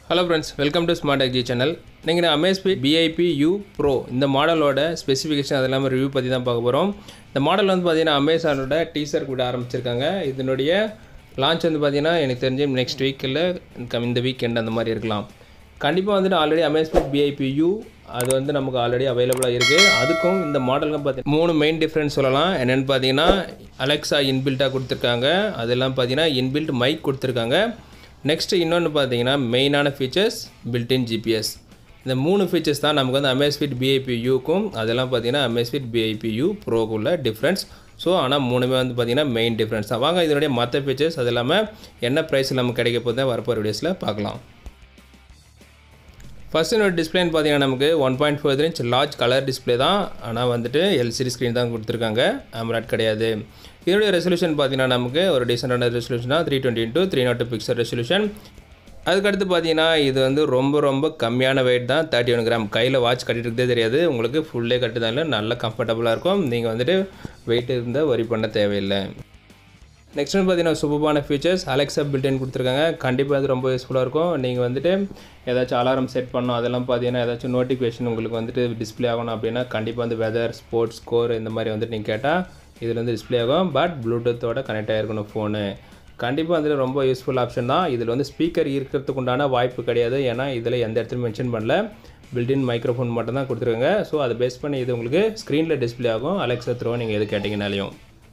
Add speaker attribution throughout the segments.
Speaker 1: hello friends welcome to smart எக்ஜி channel நீங்கள் நான் அமேஸ்பி பிஐபி யூ ப்ரோ இந்த மாடலோட ஸ்பெசிஃபிகேஷன் அது எல்லாமே ரிவ்யூ பற்றி தான் பார்க்க போகிறோம் இந்த மாடல் வந்து பார்த்தீங்கன்னா அமேசானோட டீசர் கூட ஆரம்பிச்சிருக்காங்க இதனுடைய லான்ச் வந்து பார்த்தீங்கன்னா எனக்கு தெரிஞ்சு நெக்ஸ்ட் வீக்கில் இந்த வீக்கெண்ட் அந்த மாதிரி இருக்கலாம் கண்டிப்பாக வந்துட்டு ஆல்ரெடி அமேஸ்பிட் பிஐபி யூ அது வந்து நமக்கு ஆல்ரெடி அவைலபிளாக இருக்குது அதுக்கும் இந்த மாடலுக்கும் பார்த்தீங்கன்னா மூணு மெயின் டிஃப்ரென்ஸ் சொல்லலாம் என்னென்னு பார்த்தீங்கன்னா அலெக்ஸா இன்பில்ட்டாக கொடுத்துருக்காங்க அதெல்லாம் பார்த்தீங்கன்னா இன்பில்ட் மைக் கொடுத்துருக்காங்க நெக்ஸ்ட்டு இன்னொன்று பார்த்தீங்கன்னா மெயினான ஃபீச்சர்ஸ் பில்டின் ஜிபிஎஸ் இந்த மூணு ஃபீச்சர்ஸ் தான் நமக்கு வந்து அமேஸ்பிட் பிஐபி யூக்கும் அதெல்லாம் பார்த்தீங்கன்னா அமேஸ்பிட் பிஐபி யூ ப்ரோக்குள்ள டிஃப்ரென்ஸ் ஸோ ஆனால் மூணுமே வந்து பார்த்தீங்கன்னா மெயின் டிஃப்ரென்ஸ் தான் வாங்க இதனுடைய மற்ற ஃபீச்சர்ஸ் அது இல்லாமல் என்ன ப்ரைஸில் நமக்கு கிடைக்க போகுது வரப்போகிற வீடியோஸில் பார்க்கலாம் ஃபஸ்ட் என்னோட டிஸ்பிளேன்னு பார்த்தீங்கன்னா நமக்கு one point four inch large colour display தான் ஆனால் வந்துட்டு எல்சிடி ஸ்க்ரீன் தான் கொடுத்துருக்காங்க ஆம்ராட் கிடையாது இதோடைய ரெசல்யூஷன் பார்த்தீங்கன்னா நமக்கு ஒரு டீசெண்டான ரெசல்யூஷனாக three twenty into three nought pixel resolution அதுக்கடுத்து பார்த்தீங்கன்னா இது வந்து ரொம்ப ரொம்ப கம்மியான வெயிட் தான் தேர்ட்டி ஒன் கிராம் கையில் வாட்ச் கட்டிட்டு இருக்கதே தெரியாது உங்களுக்கு ஃபுல்லே கட்டுதால நல்ல கம்ஃபர்டபுளாக இருக்கும் நீங்கள் வந்துட்டு வெயிட் இருந்தால் வரி பண்ண தேவையில்லை நெக்ஸ்ட் வந்து பார்த்தீங்கன்னா சூப்பரான ஃபீச்சர்ஸ் அலெக்ஸா பில்டின் கொடுத்துருக்காங்க கண்டிப்பாக அது ரொம்ப யூஸ்ஃபுல்லாக இருக்கும் நீங்கள் வந்துட்டு ஏதாச்சும் அலாரம் செட் பண்ணணும் அதெல்லாம் பார்த்தீங்கன்னா ஏதாச்சும் நோட்டிஃபிகேஷன் உங்களுக்கு வந்துட்டு டிஸ்ப்ளே ஆகணும் அப்படின்னா கண்டிப்பாக வந்து வெதர் ஸ்போர்ட்ஸ் ஸ்கோர் இந்த மாதிரி வந்துட்டு நீங்கள் கேட்டால் இதில் வந்து டிஸ்ப்ளே ஆகும் பட் ப்ளூடூத்தோட கனெக்ட் ஆகிருக்கணும் ஃபோனு கண்டிப்பாக வந்துட்டு ரொம்ப யூஸ்ஃபுல் ஆப்ஷன் தான் இதில் வந்து ஸ்பீக்கர் இருக்கிறதுக்கு உண்டான வாய்ப்பு கிடையாது ஏன்னா இதில் எந்த இடத்துலையும் மென்ஷன் பண்ணல பில்டின் மைக்ரோஃபோன் மட்டும் தான் கொடுத்துருக்காங்க ஸோ அதை பேஸ் பண்ணி இது உங்களுக்கு ஸ்க்ரீனில் டிஸ்ப்ளே ஆகும் அலெக்ஸா த்ரோ நீங்கள் எது கேட்டிங்கனாலையும்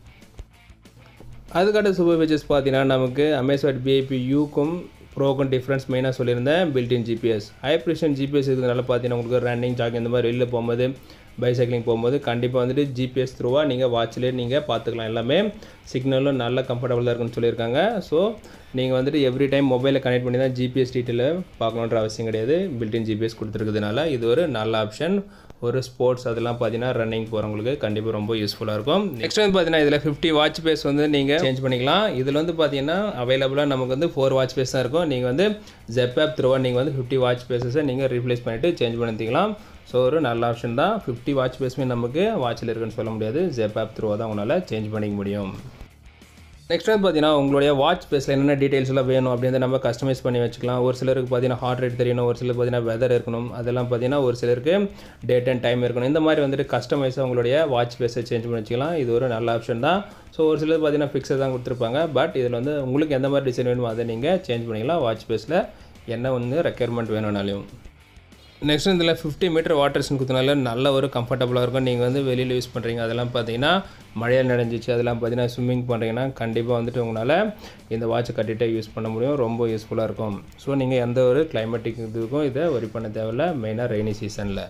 Speaker 1: அதுக்கடுத்து சூப்பர் ஃபீச்சர்ஸ் பார்த்தீங்கன்னா நமக்கு அமேசான் பிஐபி யூக்கும் ப்ரோக்கும் டிஃப்ரென்ஸ் மெயினாக சொல்லியிருந்தேன் built in GPS high precision GPS இருக்கிறதுனால பார்த்தீங்கன்னா உங்களுக்கு ரன்னிங் ஜாக் இந்த மாதிரி வெளியில் போகும்போது பைசைக்கிளிங் போகும்போது கண்டிப்பாக வந்துட்டு ஜிபிஎஸ் த்ரூவாக நீங்கள் வாட்ச்லேயே நீங்கள் பார்த்துக்கலாம் எல்லாமே சிக்னலும் நல்ல கம்ஃபர்டபுளாக இருக்குன்னு சொல்லியிருக்காங்க ஸோ நீங்கள் வந்துட்டு எவ்ரி டைம் மொபைலில் கனெக்ட் பண்ணி தான் ஜிபிஎஸ் டீட்டெயில் பார்க்கணுன்ற அவசியம் கிடையாது பில்டின் ஜிபிஎஸ் கொடுத்துருக்கிறதுனால இது ஒரு நல்ல ஆப்ஷன் ஒரு ஸ்போர்ட்ஸ் அதெல்லாம் பார்த்தீங்கன்னா ரன்னிங் போகிறவங்களுக்கு கண்டிப்பாக ரொம்ப யூஸ்ஃபுல்லாக இருக்கும் நெக்ஸ்ட் வந்து பார்த்தீங்கன்னா இதில் ஃபிஃப்டி வாட்ச் பேஸ் வந்து நீங்கள் சேஞ்ச் பண்ணிக்கலாம் இதில் வந்து பார்த்தீங்கன்னா அவைலபிளாக நமக்கு வந்து ஃபோர் வாட்ச் பேஸ் தான் இருக்கும் நீங்கள் வந்து ஜெப் ஆப் த்ரூவாக நீங்கள் வந்து ஃபிஃப்டி வாட்ச் பேஸஸை நீங்கள் ரீப்ளேஸ் பண்ணிவிட்டு சேஞ்ச் பண்ணிக்கலாம் ஸோ ஒரு நல்ல ஆப்ஷன் தான் ஃபிஃப்டி வாட்ச் பேஸுமே நமக்கு வாட்சில் இருக்குன்னு சொல்ல முடியாது ஜெப் ஆப் த்ரூவாக தான் உங்களால் சேஞ்ச் பண்ணிக்க முடியும் நெக்ஸ்ட் வந்து பார்த்தீங்கன்னா உங்களுடைய வாட்ச் பேஸில் என்னென்ன டீட்டெயில்ஸ் எல்லாம் வேணும் அப்படின்னு நம்ம கஸ்டமைஸ் பண்ணி வச்சுக்கலாம் ஒரு சிலருக்கு பார்த்தீங்கன்னா ஹார்ட் ரேட் தெரியணும் ஒரு சிலருக்கு பார்த்தீங்கன்னா வெதர் இருக்கணும் அதெல்லாம் பார்த்தீங்கன்னா ஒரு சிலருக்கு டேட் அண்ட் டைம் இருக்கணும் இந்த மாதிரி வந்துட்டு கஸ்டமைஸாக உங்களுடைய வாட்ச் பேஸை சேஞ்ச் பண்ணி வச்சுக்கலாம் இது ஒரு நல்ல ஆப்ஷன் தான் ஸோ ஒரு சிலர் பார்த்தீங்கன்னா ஃபிக்ஸை தான் கொடுத்துருப்பாங்க பட் இதில் வந்து உங்களுக்கு எந்த மாதிரி டிசைன் வேணுமோ அதை நீங்கள் சேஞ்ச் பண்ணிக்கலாம் வாட்ச் பேஸில் என்ன வந்து ரெக்யர்மெண்ட் வேணும்னாலையும் நெக்ஸ்ட் இதில் ஃபிஃப்டி மீட்டர் வாட்டர்ஸ்னு கொடுத்தனால நல்ல ஒரு கம்ஃபர்டபுளாக இருக்கும் நீங்கள் வந்து வெளியில் யூஸ் பண்ணுறீங்க அதெல்லாம் பார்த்தீங்கன்னா மழையில் நனைஞ்சிச்சு அதெல்லாம் பார்த்தீங்கன்னா ஸ்விம்மிங் பண்ணுறீங்கன்னா கண்டிப்பாக வந்துட்டு உங்களால் இந்த வாட்சை கட்டிகிட்டே யூஸ் பண்ண முடியும் ரொம்ப யூஸ்ஃபுல்லாக இருக்கும் ஸோ நீங்கள் எந்த ஒரு கிளைமேட்டிக் இதுக்கும் இதை ஒரி பண்ண தேவையில்ல மெயினாக ரெய்னி சீசனில்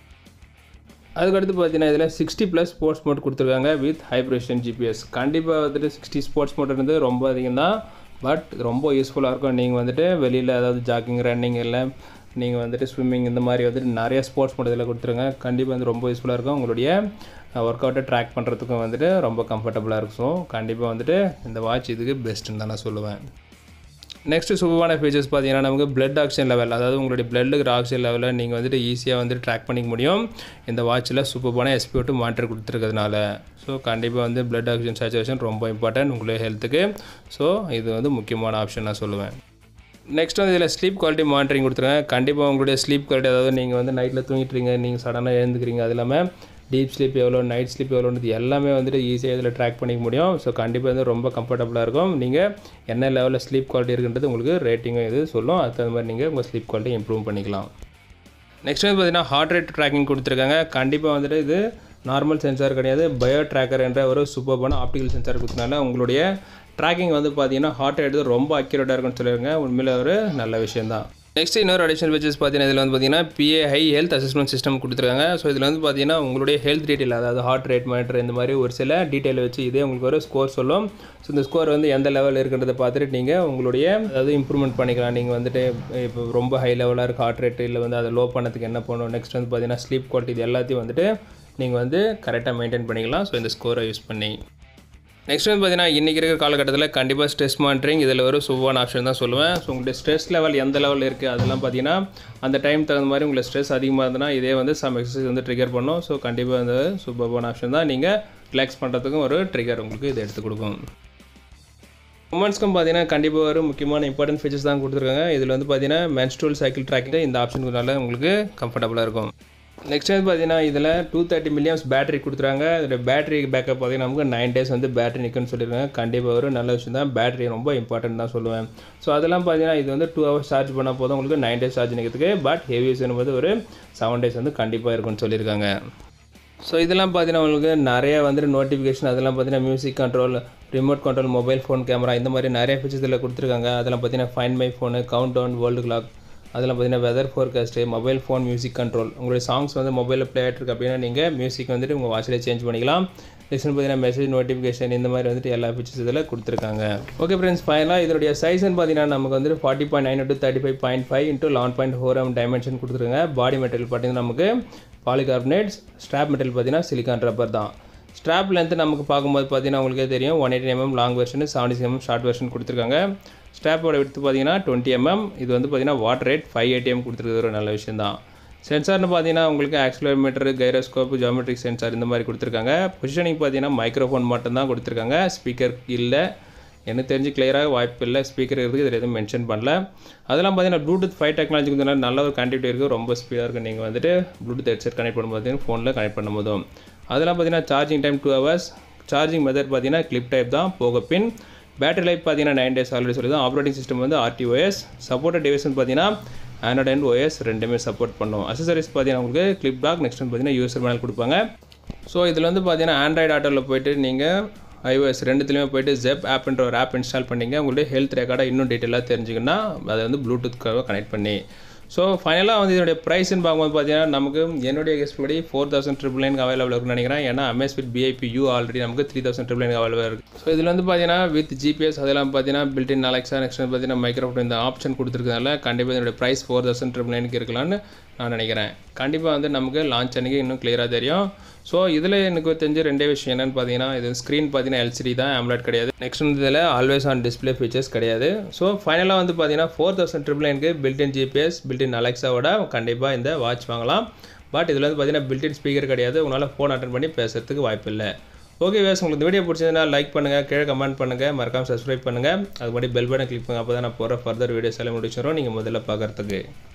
Speaker 1: அதுக்கடுத்து பார்த்தீங்கன்னா இதில் சிக்ஸ்டி ப்ளஸ் ஸ்போர்ட்ஸ் மோட் கொடுத்துருக்காங்க வித் ஹைப்ரேஷன் ஜிபிஎஸ் கண்டிப்பாக வந்துட்டு சிக்ஸ்டி ஸ்போர்ட்ஸ் மோட் இருந்து ரொம்ப அதிகம் தான் பட் ரொம்ப யூஸ்ஃபுல்லாக இருக்கும் நீங்கள் வந்துட்டு வெளியில் அதாவது ஜாக்கிங் ரன்னிங் இல்லை நீங்கள் வந்துட்டு ஸ்விம்மிங் இந்த மாதிரி வந்துட்டு நிறைய ஸ்போர்ட்ஸ் மோட் இதில் கொடுத்துருங்க கண்டிப்பாக வந்து ரொம்ப யூஸ்ஃபுல்லாக இருக்கும் உங்களுடைய ஒர்க் அவுட்டை ட்ராக் பண்ணுறதுக்கும் வந்துட்டு ரொம்ப கம்ஃபர்டபுளாக இருக்கும் ஸோ கண்டிப்பாக வந்துட்டு இந்த வாட்ச் இதுக்கு பெஸ்ட்டுன்னு தான் நான் சொல்லுவேன் நெக்ஸ்ட்டு சூப்பரான ஃபீச்சர்ஸ் பார்த்தீங்கன்னா நமக்கு பிளட் ஆக்சிஜன் லெவல் அதாவது உங்களுடைய பிளட்டுக்கு ஆக்சிஜன் லெவலில் நீங்கள் வந்துட்டு ஈஸியாக வந்து ட்ராக் பண்ணிக்க முடியும் இந்த வாட்சில் சூப்பரான எஸ்பிஓட்டு மானிட்டர் கொடுத்துருக்கிறதுனால ஸோ கண்டிப்பாக வந்து பிளட் ஆக்சிஜன் சேச்சுரேஷன் ரொம்ப இம்பார்ட்டன்ட் உங்களுடைய ஹெல்த்துக்கு ஸோ இது வந்து முக்கியமான ஆப்ஷன் நான் சொல்லுவேன் நெக்ஸ்ட் வந்து இதில் ஸ்லீப் குவாலிட்டி மானிட்டரிங் கொடுத்துருங்க கண்டிப்பாக உங்களுடைய ஸ்லீப் குவாலிட்டி அதாவது நீங்கள் வந்து நைட்டில் தூங்கிட்டுருங்க நீங்கள் சடனாக எழுந்துக்கிறீங்க அது இல்லாமல் டீப் ஸ்லீப் எவ்வளோ நைட் ஸ்லீப் எவ்வளோன்றது எல்லாமே வந்துட்டு ஈஸியாக இதில் ட்ராக் பண்ணிக்க முடியும் ஸோ கண்டிப்பாக வந்து ரொம்ப கம்ஃபர்டபுளாக இருக்கும் நீங்கள் என்ன லெவலில் ஸ்லீப் குவாலிட்டி இருக்குன்றது உங்களுக்கு ரேட்டிங்கும் இது சொல்லும் அதுக்கு தகுந்த மாதிரி நீங்கள் உங்கள் ஸ்லீப் குவாலிட்டி இம்ப்ரூவ் பண்ணிக்கலாம் நெக்ஸ்ட் வந்து பார்த்தீங்கன்னா ஹார்ட் ரேட் ட்ராக்கிங் கொடுத்துருக்காங்க கண்டிப்பாக வந்துட்டு இது நார்மல் சென்சார் கிடையாது பயோ ட்ராக்கர் என்ற ஒரு சூப்பர்பான ஆப்டிக்கல் சென்சார் கொடுத்தனால உங்களுடைய ட்ராக்கிங் வந்து பார்த்தீங்கன்னா ஹார்ட் ரேட் ரொம்ப அக்யூரேட்டாக இருக்குன்னு சொல்லியிருங்க உண்மையில் ஒரு நல்ல விஷயந்தான் நெக்ஸ்ட் இன்னொரு அடிஷனல் ஃபீச்சர்ஸ் பார்த்தீங்கன்னா இதில் வந்து பார்த்தீங்கன்னா PAI health assessment system கொடுத்துருக்காங்க ஸோ இதில் வந்து பார்த்தீங்கன்னா உங்களுடைய ஹெல்த் டீட்டெயில் அதாவது ஹார்ட் ரேட் மானிட்டர் இந்த மாதிரி ஒரு சில டீட்டெயில் வச்சு இதே உங்களுக்கு ஒரு ஸ்கோர் சொல்லும் ஸோ இந்த ஸ்கோர் வந்து எந்த லெவல் இருக்குன்றதை பார்த்துட்டு நீங்கள் உங்களுடைய அதாவது இம்ப்ரூவ்மெண்ட் பண்ணிக்கலாம் நீங்கள் வந்துட்டு இப்போ ரொம்ப ஹை லெவலாக இருக்குது ஹார்ட் ரேட் இல்லை வந்து அதை லோ பண்ணதுக்கு என்ன பண்ணணும் நெக்ஸ்ட் வந்து பார்த்தீங்கன்னா ஸ்லீப் குவாலிட்டி இது எல்லாத்தையும் வந்துட்டு நீங்கள் வந்து கரெக்டாக மெயின்டைன் பண்ணிக்கலாம் ஸோ இந்த ஸ்கோரை யூஸ் பண்ணி நெக்ஸ்ட் வந்து பார்த்தீங்கன்னா இன்றைக்கி இருக்கிற காலகட்டத்தில் கண்டிப்பாக ஸ்ட்ரெஸ் மானிட்டரிங் இதில் ஒரு சுவான ஆப்ஷன் தான் சொல்லுவேன் ஸோ உங்களுடைய ஸ்ட்ரெஸ் லெவல் எந்த லெவலில் இருக்குது அதெல்லாம் பார்த்தீங்கன்னா அந்த டைம் தகுந்த மாதிரி உங்களுக்கு ஸ்ட்ரெஸ் அதிகமாக இருந்ததுன்னா இதே வந்து சம் எக்ஸசைஸ் வந்து ட்ரிகர் பண்ணும் ஸோ கண்டிப்பாக இந்த சூப்பர்பான ஆப்ஷன் தான் நீங்கள் ரிலாக்ஸ் பண்ணுறதுக்கும் ஒரு ட்ரிகர் உங்களுக்கு இது எடுத்து கொடுக்கும் உமன்ஸ்க்கும் பார்த்தீங்கன்னா கண்டிப்பாக ஒரு முக்கியமான இம்பார்ட்டன்ட் ஃபீச்சர்ஸ் தான் கொடுத்துருக்காங்க இதில் வந்து பார்த்தீங்கன்னா மென்ஸ்ட்ரல் சைக்கிள் ட்ராக்கிங் இந்த ஆப்ஷன் நல்ல உங்களுக்கு கம்ஃபர்டபுளாக இருக்கும் நெக்ஸ்ட் வந்து பார்த்தீங்கன்னா இதில் டூ தேர்ட்டி மில்லியம்ஸ் பேட்டரி கொடுத்துருக்காங்க இதோட பேட்டரி பேக்கப் பார்த்தீங்கன்னா நமக்கு நைன் டேஸ் வந்து பேட்டரி நிற்கும்னு சொல்லியிருக்காங்க கண்டிப்பாக ஒரு நல்ல விஷயம் தான் பேட்டரி ரொம்ப இம்பார்ட்டன்ட் தான் சொல்லுவேன் ஸோ அதெல்லாம் பார்த்தீங்கன்னா இது வந்து டூ ஹவர்ஸ் சார்ஜ் பண்ணால் போதும் உங்களுக்கு நைன் டேஸ் சார்ஜ் நிற்கிறதுக்கு பட் ஹெவி யூஸ் போது ஒரு செவன் டேஸ் வந்து கண்டிப்பாக இருக்கும்னு சொல்லியிருக்காங்க ஸோ இதெல்லாம் பார்த்தீங்கன்னா உங்களுக்கு நிறைய வந்துட்டு நோட்டிஃபிகேஷன் அதெல்லாம் பார்த்தீங்கன்னா music control remote control mobile phone camera இந்த மாதிரி நிறைய ஃபீச்சர்ஸ் இதில் கொடுத்துருக்காங்க அதெல்லாம் பார்த்தீங்கன்னா find my phone count down world clock அதெல்லாம் பார்த்தீங்கன்னா weather forecast mobile phone music control உங்களுடைய சாங்ஸ் வந்து மொபைலில் ப்ளே ஆகிட்டு இருக்கு அப்படின்னா நீங்கள் மியூசிக் வந்துட்டு உங்கள் வாட்சில் சேஞ்ச் பண்ணிக்கலாம் நெக்ஸ்ட் பார்த்தீங்கன்னா மெசேஜ் நோட்டிஃபிகேஷன் இந்த மாதிரி வந்துட்டு எல்லா ஃபீச்சர்ஸ் இதில் கொடுத்துருக்காங்க ஓகே ஃப்ரெண்ட்ஸ் ஃபைனலாக இதனுடைய சைஸ்னு பார்த்தீங்கன்னா நமக்கு வந்து forty point nine to thirty five point five into eleven point four M dimension கொடுத்துருங்க பாடி மெட்டீரியல் பார்த்தீங்கன்னா நமக்கு பாலிகார்பனேட்ஸ் ஸ்ட்ராப் மெட்டீரியல் பார்த்தீங்கன்னா சிலிக்கான் ரப்பர் தான் ஸ்ட்ராப் லென்த்து நமக்கு பார்க்கும்போது பார்த்தீங்கன்னா உங்களுக்கே தெரியும் one eighty MM long version seventy MM short version கொடுத்துருக்காங்க ஸ்ட்ராப்போட எடுத்து பார்த்தீங்கன்னா டுவெண்ட்டி எம்எம் இது வந்து பார்த்தீங்கன்னா வாட்டர் ரேட் ஃபைவ் ஏடிஎம் கொடுத்துருக்கிறது ஒரு நல்ல விஷயம் தான் சென்சார்னு பார்த்தீங்கன்னா உங்களுக்கு ஆக்சிலோமீட்டர் கைரோஸ்கோப் ஜியோமெட்ரிக் சென்சார் இந்த மாதிரி கொடுத்துருக்காங்க பொசிஷனிங் பார்த்தீங்கன்னா மைக்ரோஃபோன் மட்டும்தான் கொடுத்துருக்காங்க ஸ்பீக்கர் இல்லை எனக்கு தெரிஞ்சு கிளியராக வாய்ப்பு இல்லை ஸ்பீக்கர் இருக்குது இதில் எதுவும் மென்ஷன் பண்ணல அதெல்லாம் பார்த்தீங்கன்னா ப்ளூடூத் ஃபைவ் டெக்னாலஜி வந்து நல்ல ஒரு கனெக்டிவிட்டி இருக்குது ரொம்ப ஸ்பீடாக இருக்குது நீங்கள் வந்துட்டு ப்ளூடூத் ஹெட்செட் கனெக்ட் பண்ணும்போது ஃபோனில் கனெக்ட் பண்ணும்போதும் அதெல்லாம் பார்த்தீங்கன்னா charging time two hours charging method பார்த்தீங்கன்னா கிளிப் டைப் தான் போக பின் பேட்டரி லைஃப் பார்த்தீங்கன்னா நைன் டேஸ் ஆல்ரெடி சொல்லி தான் ஆப்ரேட்டிங் சிஸ்டம் வந்து ஆர்டிஓஎஸ் சப்போர்ட்டட் டிவைஸ் பார்த்தீங்கன்னா ஆண்ட்ராய்ட் அண்ட் ஓஎஸ் ரெண்டுமே சப்போர்ட் பண்ணும் அசசரிஸ் பார்த்தீங்கன்னா உங்களுக்கு கிளிப் டாக் நெக்ஸ்ட் வந்து பார்த்தீங்கன்னா யூசர் மேனல் கொடுப்பாங்க ஸோ இதில் வந்து பார்த்தீங்கன்னா ஆண்ட்ராய்டு ஆட்டோவில் போயிட்டு நீங்கள் ஐஓஎஸ் ரெண்டுத்துலேயுமே போயிட்டு ஜெப் ஆப்ன்ற ஒரு ஆப் இன்ஸ்டால் பண்ணிங்க உங்களுடைய ஹெல்த் ரெக்கார்டை இன்னும் டீட்டெயிலாக தெரிஞ்சுக்கணும்னா அதை வந்து ப்ளூடூத்க்காக கனெக்ட் பண்ணி ஸோ ஃபைனலாக வந்து இதனுடைய ப்ரைஸ்னு பார்க்கும்போது பார்த்தீங்கன்னா நமக்கு என்னுடைய கெஸ்ட் படி four thousand triple nine available இருக்குன்னு நினைக்கிறேன் ஏன்னா அமேஸ்விட் பிஐபி யூ ஆல்ரெடி நமக்கு three thousand triple nine available இருக்குது ஸோ இதில் வந்து பார்த்தீங்கன்னா வித் ஜிபிஎஸ் அதெல்லாம் பார்த்தீங்கன்னா பில்டின் அலெக்ஸா நெக்ஸ்ட் பார்த்தீங்கன்னா மைக்ரோஃபோன் இந்த ஆப்ஷன் கொடுத்துருக்கனால கண்டிப்பாக இதனுடைய ப்ரைஸ் ஃபோர் தௌசண்ட் ட்ரிபிள் நைனுக்கு இருக்கலாம்னு நான் நினைக்கிறேன் கண்டிப்பாக வந்து நமக்கு லான்ச் அன்றைக்கி இன்னும் கிளியராக தெரியும் ஸோ இதில் எனக்கு தெரிஞ்ச ரெண்டே விஷயம் என்னென்னு பார்த்தீங்கன்னா இது ஸ்க்ரீன் பார்த்தீங்கன்னா எல்சிடி தான் ஆம்லெட் கிடையாது நெக்ஸ்ட் வந்து இதில் ஆல்வேஸ் ஆன் டிஸ்பிளே ஃபீச்சர்ஸ் கிடையாது ஸோ ஃபைனலாக வந்து பார்த்தீங்கன்னா ஃபோர் தௌசண்ட் ட்ரிபிள் நைனுக்கு பில்டின் ஜிபிஎஸ் பில்டின் அலெக்ஸாவோட கண்டிப்பாக இந்த வாட்ச் வாங்கலாம் பட் இதில் வந்து பார்த்தீங்கன்னா பில்டின் ஸ்பீக்கர் கிடையாது உங்களால் ஃபோன் அட்டன் பண்ணி பேசுறதுக்கு வாய்ப்பு இல்லை ஓகே வேஸ் உங்களுக்கு இந்த வீடியோ பிடிச்சதுன்னா லைக் பண்ணுங்கள் கீழே கமெண்ட் பண்ணுங்கள் மறக்காமல் சப்ஸ்கிரைப் பண்ணுங்கள் அது மாதிரி பெல் பட்டன் கிளிக் பண்ணுங்கள் அப்போ தான் நான் போகிற ஃபர்தர் வீடியோஸ் எல்லாம் முடிச்சிடும் நீங்கள் முதல்ல பார்க்குறதுக்கு